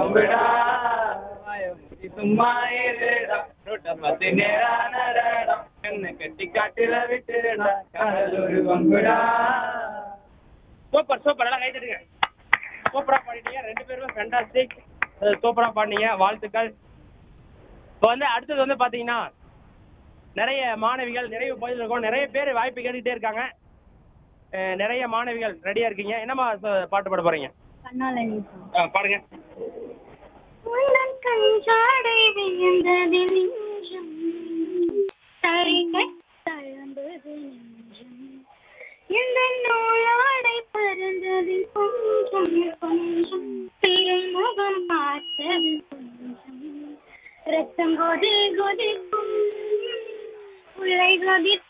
வம்புடா சும்மா இருடா நூட்ட பத்து நேரான ரடம் கண்ணை கட்டி காட்டுல விட்டுடா காதல் ஒரு வம்புடா சூப்பர் சூப்பர் எல்லாம் கை தட்டுங்க சூப்பரா பாடிட்டீங்க ரெண்டு பேருமே ஃபேண்டாஸ்டிக் சூப்பரா பாடினீங்க வாழ்த்துக்கள் இப்போ வந்து அடுத்தது வந்து பாத்தீங்கன்னா நிறைய மாணவிகள் நிறைய பகுதியில் இருக்கோம் நிறைய பேர் வாய்ப்பு கேட்டுக்கிட்டே இருக்காங்க அஹ் நிறைய மாணவிகள் ரெடியா இருக்கீங்க என்னம்மா ச- பாட்டு பாட போறீங்க அஹ் பாடுங்க உந்தன் கஞ்சாடை விழுந்தது நெஞ்சம் சரிகை தழும்புது நெஞ்சம் இந்த நூலாடை பறந்தது கொஞ்சம் கொஞ்சம் திருமுகம் பார்த்தது கொஞ்சம் ரத்தம் கொதி கொதிக்கும் உள்ளை கொதித்து